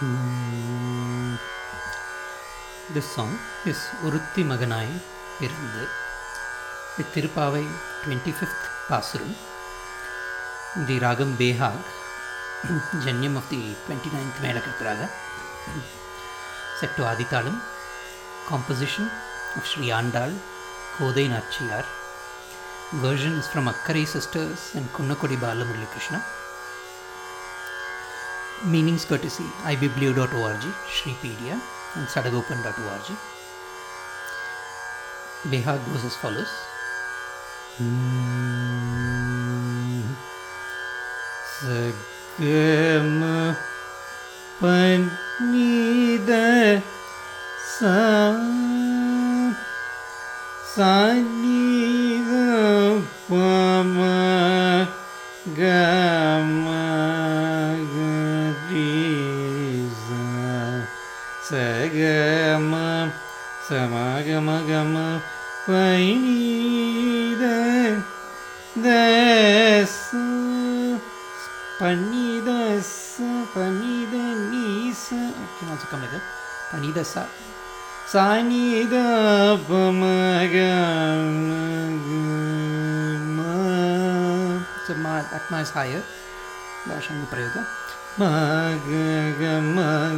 This song is உருத்தி மகனாய் பிறந்து Thiruppavai twenty fifth pasuram the ragam Behag janyam of the twenty ninth மேலக்கத்ராக set to Aditalam, composition of Sri Andal, Kodai Nachiyar. Version is from Akkari Sisters and Kunnakodi Balamurli Krishna. Meanings courtesy ibiblio.org, Shripedia, and sadagopan.org. Behag goes as follows. Sagama Panida Sa Sanida Pama Gama Gariza Sagama Samagama Gama Panida Dasa Panidasa Panida Nisa It can also come like that. Panida Sa. Sanida Pamagama So ma, that ma is higher. Bhashanga Prayoga. Magama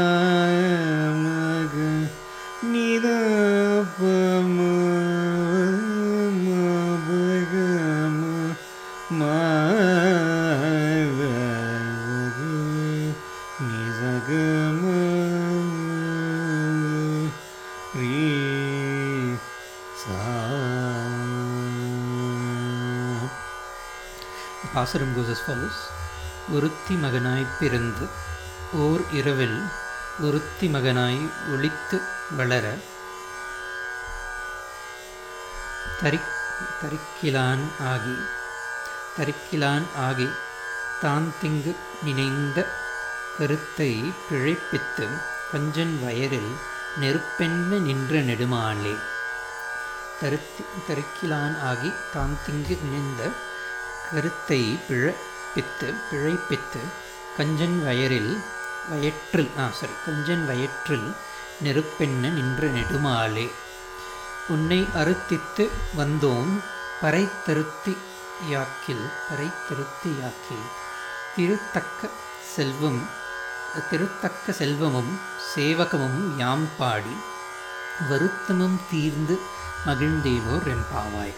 Maga Nida Pama Magama Maga Nizagama Re Sa The Pasaram goes as follows. ஒருத்தி மகனாய் பிறந்து ஓர் இரவில் ஒருத்தி மகனாய் ஒளித்து வளர தரிக் தரிக்கிலான் ஆகி தரிக்கிலான் ஆகி தான் திங்கு நினைந்த கருத்தை பிழைப்பித்து கஞ்சன் வயரில் நெருப்பென்ன நின்ற நெடுமாளே தருத்தி தரிக்கிலான் ஆகி தான் திங்கு நினைந்த கருத்தை பிழைப்பித்து பிழைப்பித்து கஞ்சன் வயரில் வயற்றில் ஆ சாரி கஞ்சன் வயற்றில் நெருப்பென்ன நின்ற நெடுமாளே உன்னை அறுத்தித்து வந்தோம் பறை தருத்தி யாக்கில் பறை தருத்தி யாக்கில் திருத்தக்க செல்வம் திருத்தக்க செல்வமும் சேவகமும் யாம் பாடி வருத்தமும் தீர்ந்து மகிழ்ந்தேனோ ரெம்பாவாய்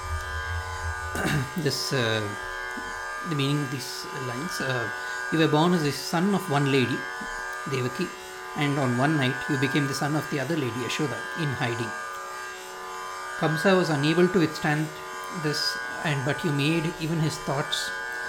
this uh, the meaning of these lines uh, you were born as the son of one lady devaki and on one night you became the son of the other lady yashoda in hiding kamsa was unable to withstand this and but you made even his thoughts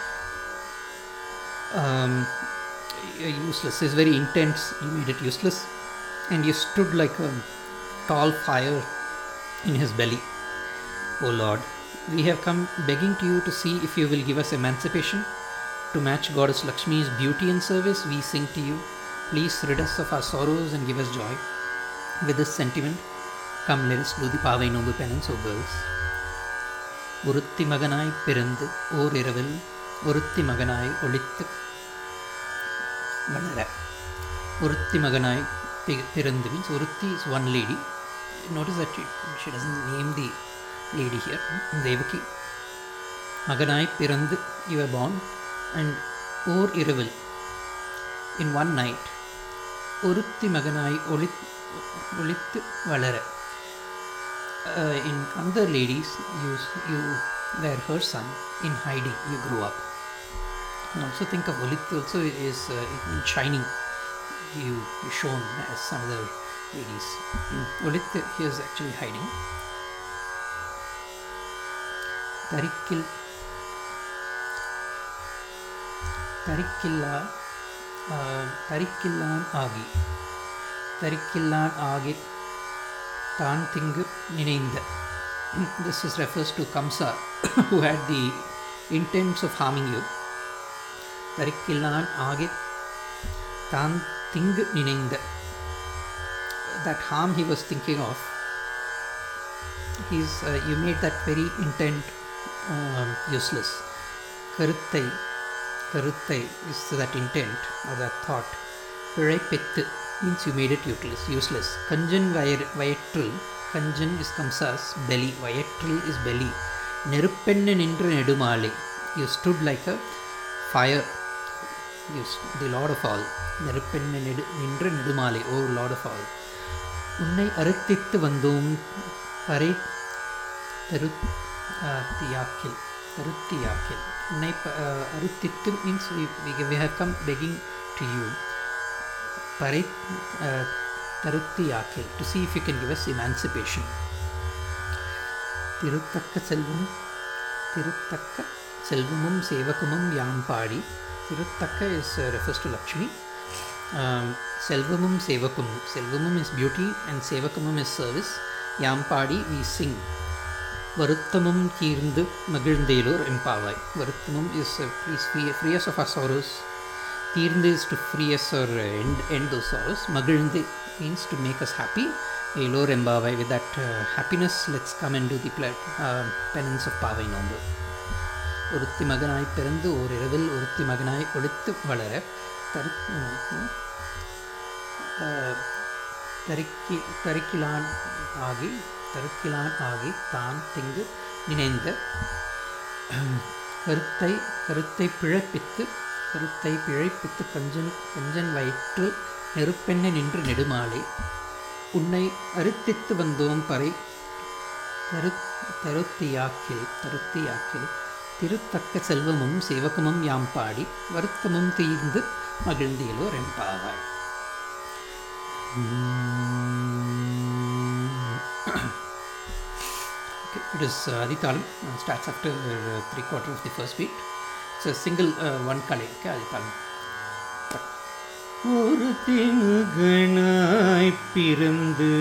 um, useless is very intense you made it useless and you stood like a tall fire in his belly o lord we have come begging to you to see if you will give us emancipation. To match Goddess Lakshmi's beauty and service, we sing to you. Please rid us of our sorrows and give us joy. With this sentiment, come let us do the Pavai Noble penance, O girls. ஒருத்தி மகனாய் பிறந்து ஓர் இரவில் ஒருத்தி மகனாய் ஒளித்து வளர ஒருத்தி மகனாய் பி- பிறந்து மீன்ஸ் ஒருத்தி is one lady notice that she, she doesn't name the lady here, Devaki. மகனாய் பிறந்து you were born and ஓர் இரவில் in one night ஒருத்தி மகனாய் ஒளி ஒளித்து வளர uh, in other ladies you you were her son in hiding you grew up you can also think of olit also is uh, in shining you you shone as some other ladies olit here is actually hiding தரிக்கில் தரிக்கில்லா ஆஹ், தரிக்கில்லான் ஆகி தரிக்கில்லான் ஆகி தான் திங்கு நினைந்த this is refers to Kamsa who had the intents of harming you தரிக்கில்லான் ஆகி தான் திங்கு நினைந்த that harm he was thinking of he's uh, you made that very intent um, useless கருத்தை கருத்தை is that intent or that thought பிழைப்பித்து means you made it useless useless Kanjan வயர் வயற்றில் Kanjan is Kamsa's belly வயற்றில் is belly நெருப்பெண்ண நின்ற நெடுமாலை you stood like a fire use the lord of all நெருப்பெண்ண நெடு நின்ற நெடுமாலை ஓ லார்ட் ஆஃப் ஆல் உன்னை அறுத்தித்து வந்தோம் பறை தரு தியாக்கில் தருத்தியாக்கில் உன்னை ப- அஹ், அறுத்தித்து means we have come begging to you பறை அஹ், தருத்தியாக்கில் to see if you can give us emancipation திருத்தக்க செல்வம் திருத்தக்க செல்வமும் சேவகமும் யாம் பாடி திருத்தக்க இஸ் ரெஃபர்ஸ் டு லக்ஷ்மி செல்வமும் சேவகமும் செல்வமும் இஸ் பியூட்டி அண்ட் சேவகமும் இஸ் சர்வீஸ் யாம் பாடி வி சிங் வருத்தமும் தீர்ந்து மகிழ்ந்தேலோர் எம்பாவாய் வருத்தமும் is please free free us of our sorrows தீர்ந்து is to free us our end end those sorrows மகிழ்ந்து means to make us happy எல்லோர் எம்பாவாய் with that happiness let's come and do the blood penance of Pavai நோம்பு ஒருத்தி மகனாய் பிறந்து ஓர் இரவில் ஒருத்தி மகனாய் ஒழித்து வளர தரு உம், அஹ், தரிக்கி தரிக்கிலான் ஆகி தருக்கிலான் ஆகி தான் திங்கு நினைந்த கருத்தை கருத்தை பிழப்பித்து கருத்தை பிழைப்பித்து கஞ்சன் கஞ்சன் வயிற்றில் நெருப்பெண்ண நின்று நெடுமாலே உன்னை அறுத்தித்து வந்தோம் பறை தரு தருத்தியாக்கில் தருத்தியாக்கில் திருத்தக்க செல்வமும் சேவகமும் யாம் பாடி வருத்தமும் தீர்ந்து மகிழ்ந்தியலோ ரெம்பாவாய் Okay, it is uh, Aditalam, uh, starts after uh, three quarter of the first beat. It's a single uh, one kale, okay, Aditalam. ஒரு திமுகனாய் பிறந்து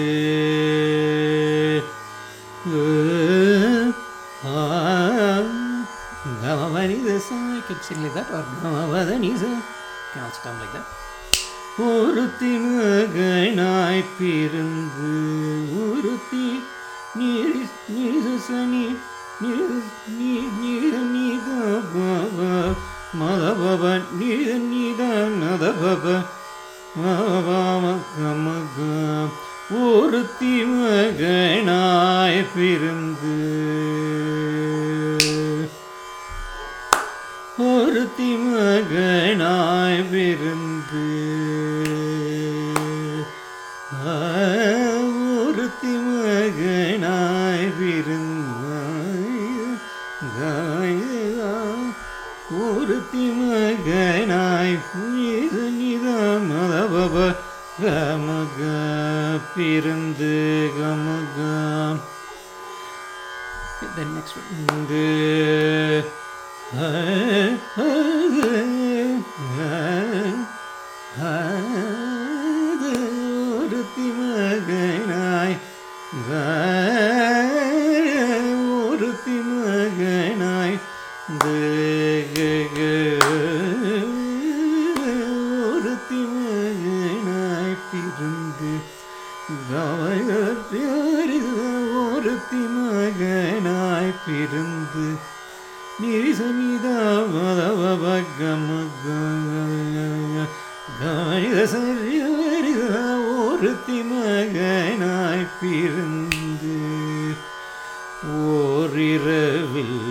கமவனித You can sing like that or கமவதனிச can also come like that. ஒருத்தி மகனாய் பிறந்து ஒருத்தி நீர் நீசனி நீர் நீத பவ மத பவ நீர் நீத நத பவ மக ஒருத்தி மகனாய் பிறந்து ஒருத்தி மகனாய் பிறந்து ஆ, ஒருத்தி மகனாய் பிறந்தாய் ஒருத்தி மகனாய் புனித நித மதபப கமக பிறந்து கமகம் Okay, then next one. வந்து ஒருத்தி மகனாய் ஒருத்தி மகனாய் ஒருத்தி மகனாய் பிறந்து ஒருத்தி மகனாய் பிறந்து நிரிசனிதா மதவகமகரிதா ஒருத்தி மகனாய் பிறந்து ஓரிரவில்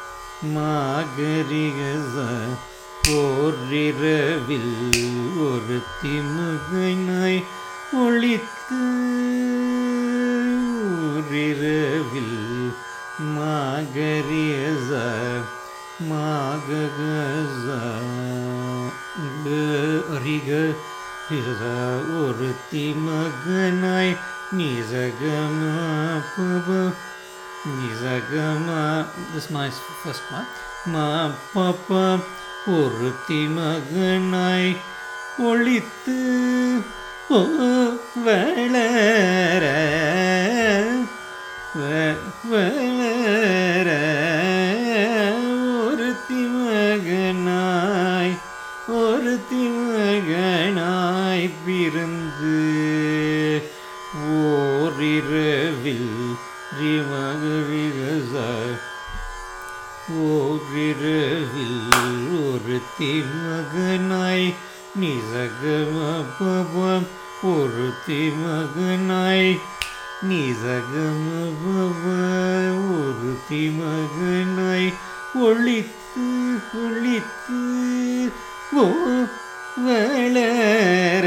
மாகரிகச ஓரிரவில் ஒருத்தி மகனாய் ஒளித்து ஓரிரவில் மாகரியச மாககச அரிக ஒருத்தி மகனாய் நிசகம பப நிசகம This my first one. மா பாப்பா ஒருத்தி மகனாய் ஒளித்து ஓ வளர வ- வளர ஒருத்தி மகனாய் ஒருத்தி மகனாய் பிறந்து ஓரிரவில் ரிமகரிகச ஓரிரவில் ஒருத்தி மகனாய் நிசகம பவம் ஒருத்தி மகனாய் நிசகம பவ ஒருத்தி மகனாய் ஒளித்து ஒளித்து ஓ வளர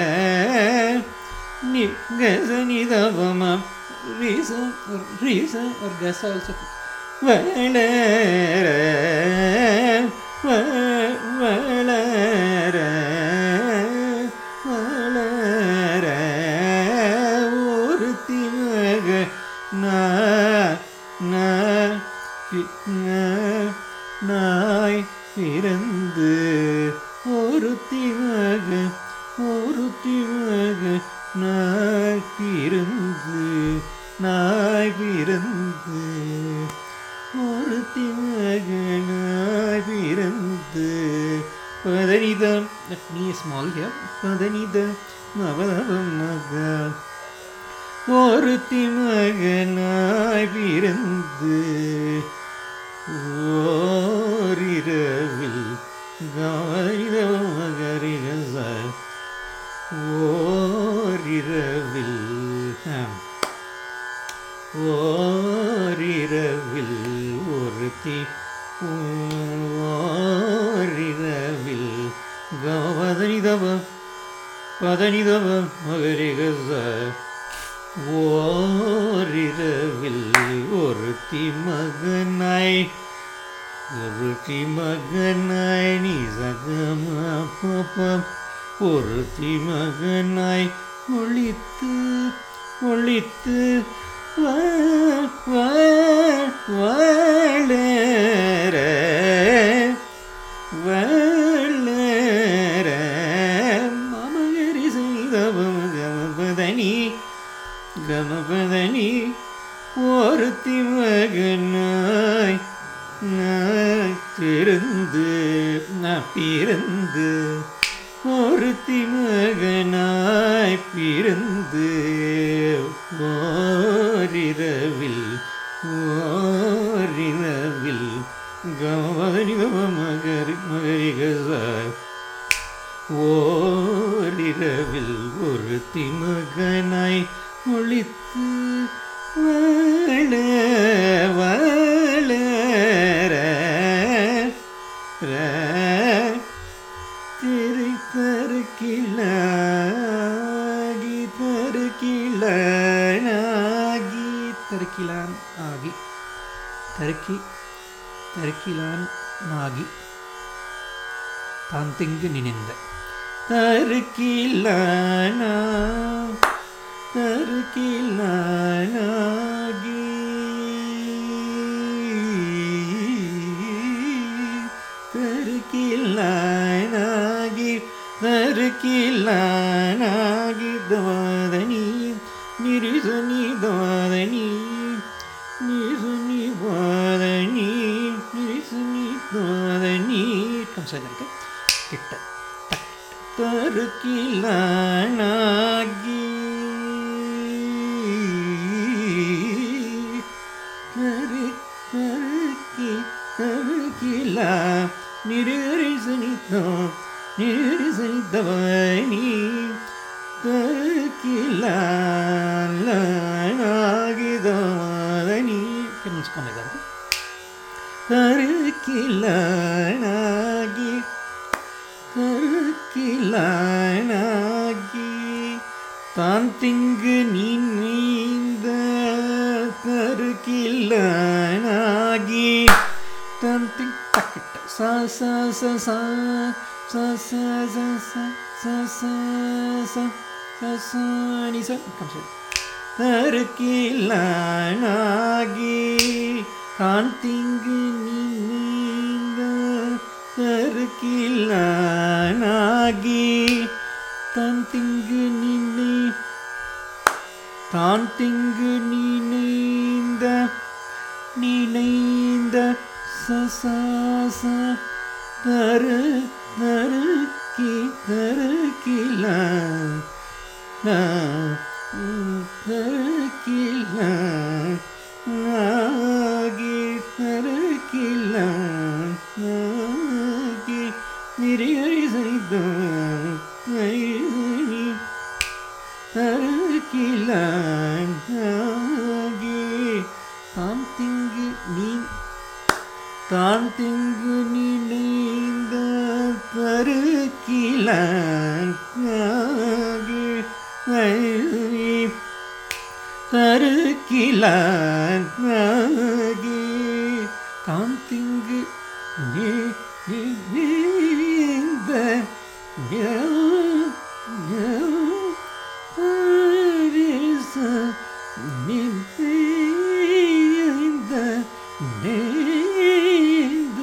நிகசனிதவம ரீச ரீச or gasa also வளர வ- வளர வளர ஒருத்தி மக நா- நா- பி- நா- நாய் பிறந்து ஒருத்தி மக ஒருத்தி மக நாய் பிறந்து நாய் பிறந்து ஒருத்தி மகனாய் பிறந்து பதனிதம் that knee is small here பதனித நவநவம் மகன் ஒருத்தி மகனாய் பிறந்து ஓரிரவில் கவனிதவம் மகரிகச ஓரிரவில் ஆம். ஓரிரவில் ஒருத்தி ஓரிரவில் கவதனிதவ பதனிதவ மகரிகச ஓரிரவில் ஒருத்தி மகனாய் ஒருத்தி மகனாய் நிசகம பபம் ஒருத்தி மகனாய் ஒளித்து ஒளித்து வ- வ- வளர வளர மமகரி சனிதவம் கமபதனி கமபதனி ஒருத்தி மகனாய் நாய் திருந்து நான் பிறந்து ஒருத்தி மகனாய் பிறந்து ஓரிரவில் ஓரிரவில் கமபதனிதவ மகரி மகரிகச ஓரிரவில் ஒருத்தி மகனாய் ஒளித்து வாழ வாழற திரு தருக்கிலாகி தருக்கிலாகி தருக்கிலான் ஆகி தருக்கி தருக்கிலான் ஆகி தான் திங்கு நினைந்த தருக்கிலானா தருக்கிலானாகி தருக்கிலானாகி தருக்கிலானாகி தவாதனி நிரிசனி தவாதனி நிரிசனி வாதனி நிரிசனி தவாதனி comes like that கிட்ட தருக்கிலானாகி தரு தருக்கி தருக்கிலா நிரரிசனித்தோ நிரரிசனித்தவனி தருக்கிலானாகிதவாதனி can also come like that தருக்கிலானாகி கருக்கிலானாகி தான் திங்கு நீ நீந்த கருக்கிலானாகி தான் திங் தக்கிட்ட சா சா சா சா சா சா சா சா சா சா சா சா சா நீ சா comes like தருக்கிலானாகி தான் திங்கு நீ நீந்த தருக்கிலானாகி தான் திங்கு நினை தான் திங்கு நினைந்த நினைந்த சசாச தரு தருக்கி தருக்கிலா தருக்கில நாகி தருக்கில நாகி நிரியரி சனிதம் தருக்கிலாகி தாம் திங்கு நீ தான் திங்கு நினைந்த தருக்கிலாகி தருக்கிலாகி தாம் திங்கு நீ நீந்த பரிச நிந்த நேந்த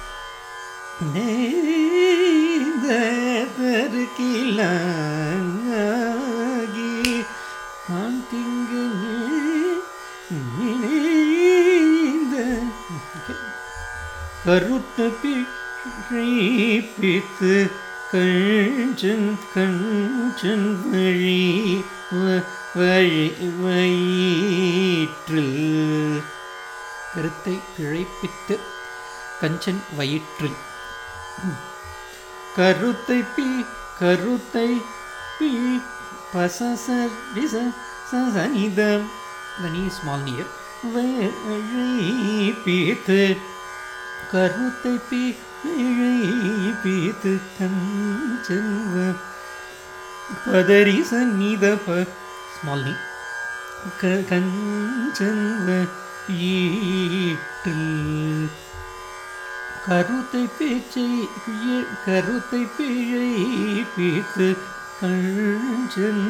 நேந்த தருக்கிலாகி தான் திங்கு நினைந்த கருத்த பிழைப்பித்து கஞ்சன் கஞ்சன் வழி வ- வழி வயிற்றில் கருத்தை பிழைப்பித்து கஞ்சன் வயிற்றில் கருத்தை பி கருத்தை பி பசச விச சசனிதம் the knee is small near வழிப்பித்து கருத்தை பிழைப்பித்து கஞ்சன் வ- பதரி சந்நித ப small knee க- கஞ்சன் ஈற்றில் கருத்தை பேச்சை பிழை- கருத்தை பிழைப்பித்து கஞ்சன்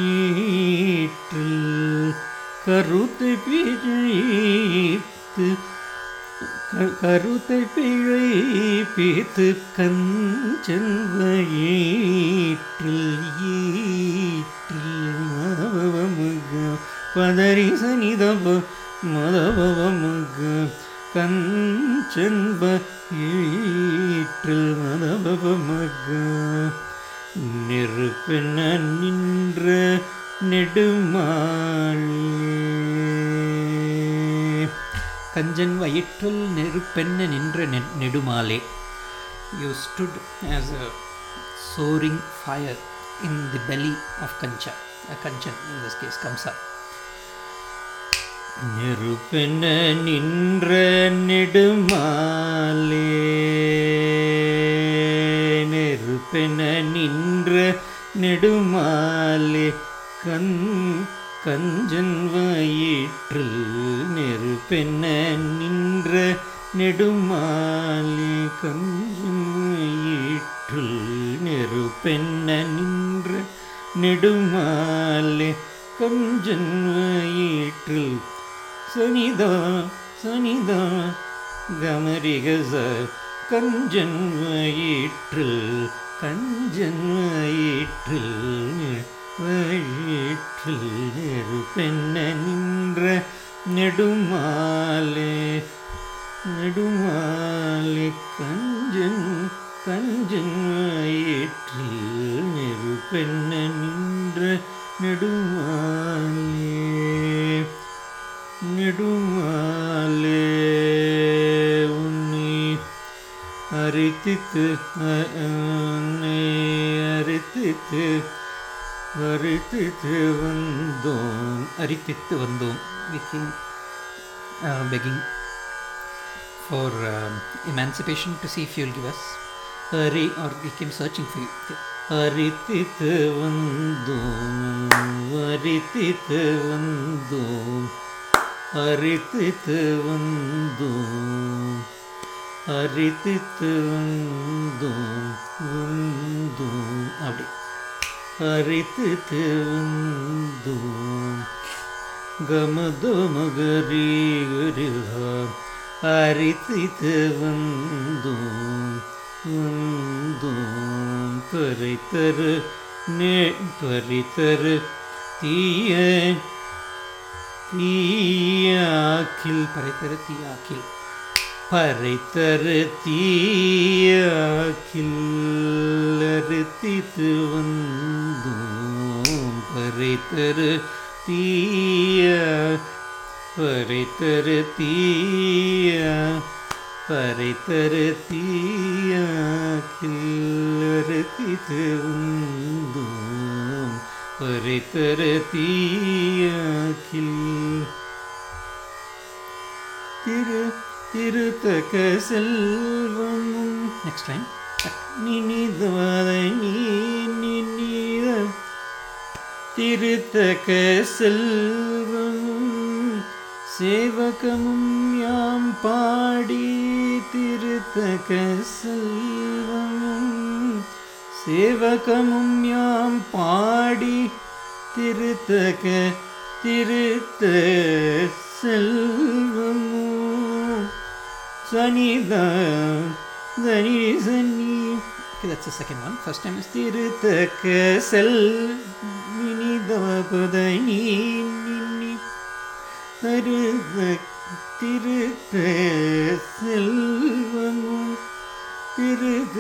வயிற்றில் கருத்தை பிழைத்து க- கருத்தை பிழைப்பித்து கஞ்சன் வயிற்றில் ஈற்றில் மதவமுக பதரி சனிதப மதவமுக கஞ்சன் வயிற்றில் மதவமுக நெருப்பென நின்ற நெடுமாளே கஞ்சன் வயிற்றில் நெருப்பென்ன நின்ற நெ- நெடுமாலே you stood as a soaring fire in the belly of Kancha, uh, Kanchan in this case, Kamsa. நெருப்பென நின்ற நெடுமாலே நெருப்பென நின்ற நெடுமாலே கண் கஞ்சன் வயிற்றில் நெருப்பென நின்ற நெடுமாலே கஞ்சன் வயிற்றில் நெருப்பென நின்ற நெடுமாலே கஞ்சன் வயிற்றில் சனிதா சனிதா கமரிகச கஞ்சன் வயிற்றில் கஞ்சன் வயிற்றில் வயிற்றில் நெருப்பென்ன நின்ற நெடுமாலே நெடுமாலே கஞ்சன் கஞ்சன் வயிற்றில் நெருப்பென்ன நின்ற நெடுமாலே நெடுமாலே உன்னை அரித்தித்து அ- உன்னை அரித்தித்து அரித்தித்து வந்தோம் அரித்தித்து வந்தோம் we came uh, begging for um, emancipation to see if you'll give us Hari or we came searching for you அரித்தித்து வந்தோம் அரித்தித்து வந்தோம் அரித்தித்து வந்தோம் அரித்தித்து வந்தோம் வந்தோம் அப்படி அரித்தித்து வந்தோம் கமதோ மகரி கரிதா அரித்தித்து வந்தோம் வந்தோம் பறித்தரு நே பறித்தரு தீய தீயாக்கில் பறைத்தரு தீயாக்கில் பறைத்தரு தீயாக்கில் அறுத்தித்து வந்தோம் பறைத்தரு தீய பறைத்தரு தீய பறை தரு தீயாக்கில்லறுத்தித்து உந்தோம் பறை தரு தீயாக்கில் திரு திருத்தக செல்வமும் நெக்ஸ்ட் லைன் நினிதவதை நீ நினித திருத்தக செல்வமும் சேவகமும் யாம் பாடி திருத்தக செல்வமும் சேவகமும் யாம் பாடி திருத்தக திருத்த செல்வமும் சனிதான் தனி சனி Okay, that's the second one. First time is திருத்தக்க செல் வினிதவபதை நீ நின்னி தருத திருத்த செல்வமும் திருத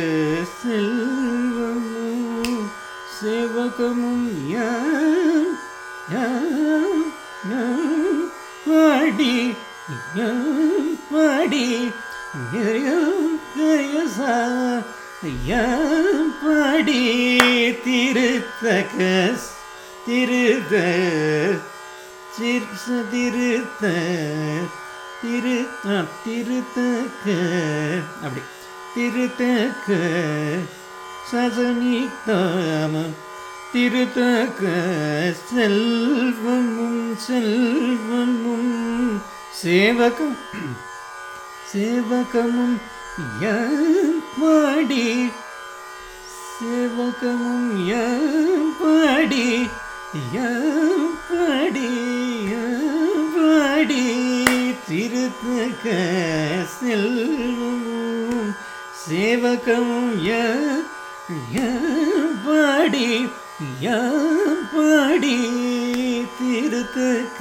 செல்வமும் சேவகமும் யாம் யாம் யாம் பாடி யாம் பாடி யாம் கயசா யாம் பாடி திருத்தக திருத சிற்ச திருத்த திரு ஆ, திருத்தக்க அப்படி திருத்தக்க சசனித்தாம திருத்தக்க செல்வமும் செல்வமும் சேவகம் சேவகமும் யாம் பாடி சேவகமும் யாம் பாடி யாம் பாடி யாம் பாடி திருத்தக செல்வமும் சேவகமும் யாம் யாம் பாடி யாம் பாடி திருத்தக்க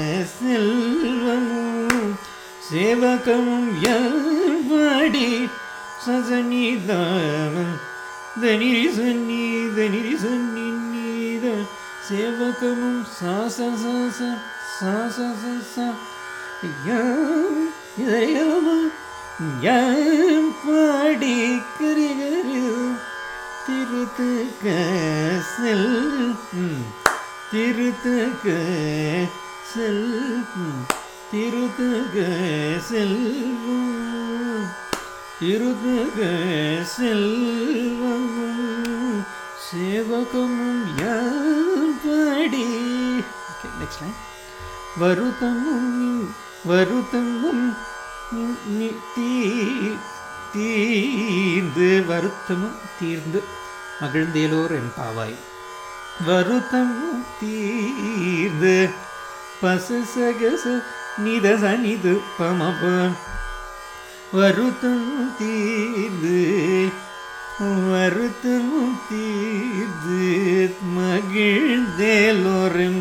செல்வமும் சேவகமும் யாம் பாடி சசனிதாம தனிரி சன்னி தனிரி சன்னி நீத சேவகமும் சாச சாச சாச சாச யாம் இதயம் யாம் பாடி கரிகரு திருத்துக்க செல் ம், திருத்துக்க செல் ம், திருத்துக்க செல்வம் திருத்துக செல்வமும் சேவகமும் யாம் பாடி okay. Next line. வருத்தமும் வருத்தமும் நி- நி- தீ- தீர்ந்து வருத்தமும் தீர்ந்து மகிழ்ந்தேலோர் எம்பாவாய் வருத்தமும் தீர்ந்து பசசகச நிதச நிது பமப வருத்தம் தீர்ந்து வருத்தமும் தீர்ந்து மகிழ்ந்தேலோரும்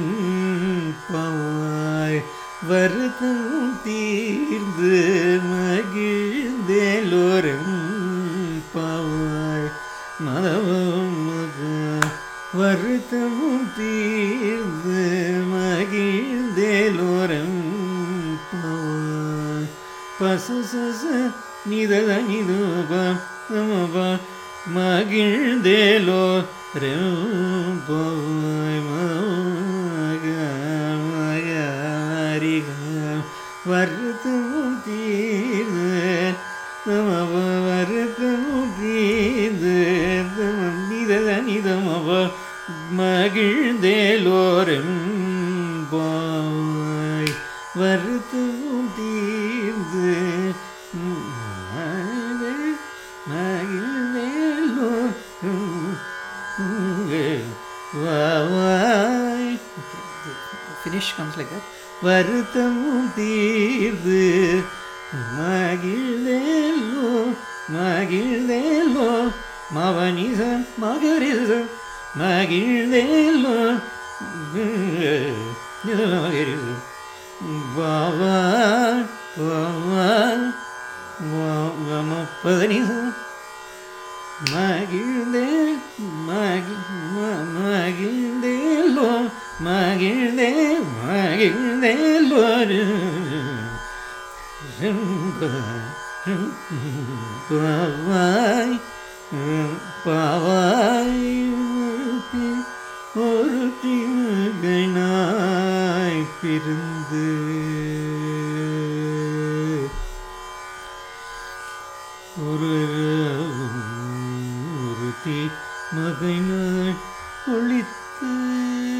பவாய் வருத்தமும் தீர்ந்து மகிழ்ந்தேலோரும் பவாய் மதமும் மக வருத்தமும் தீர்ந்து மகிழ்ந்தேலோரும் பவாய் பசசச நிதத நிதுப நமப மகிழ்ந்தேலோ போய் மக மகரிக வருத்தமும் தீர்ந்து நமப வருத்தமும் தீர்ந்து தமம் நிதத நிதமப மகிழ்ந்தேலோரும் போய் வருத்தமும் தீர்ந்து மகிழ்- மகிழ்ந்தேலோரும் வாவாய் Finish comes like that. வருத்தமும் தீர்ந்து மகிழ்ந்தேலோ மகிழ்ந்தேலோ மவனிச மகரிச மகிழ்ந்தேலோ மகரிச வாவா வாவா முப்பதனிச மகிழ்ந்தே மகி ம- மகிழ்ந்தேலோ மகிழ்ந்தே மகிழ்ந்தேலோ ஒருத்தி மகனாய் ஒழித்து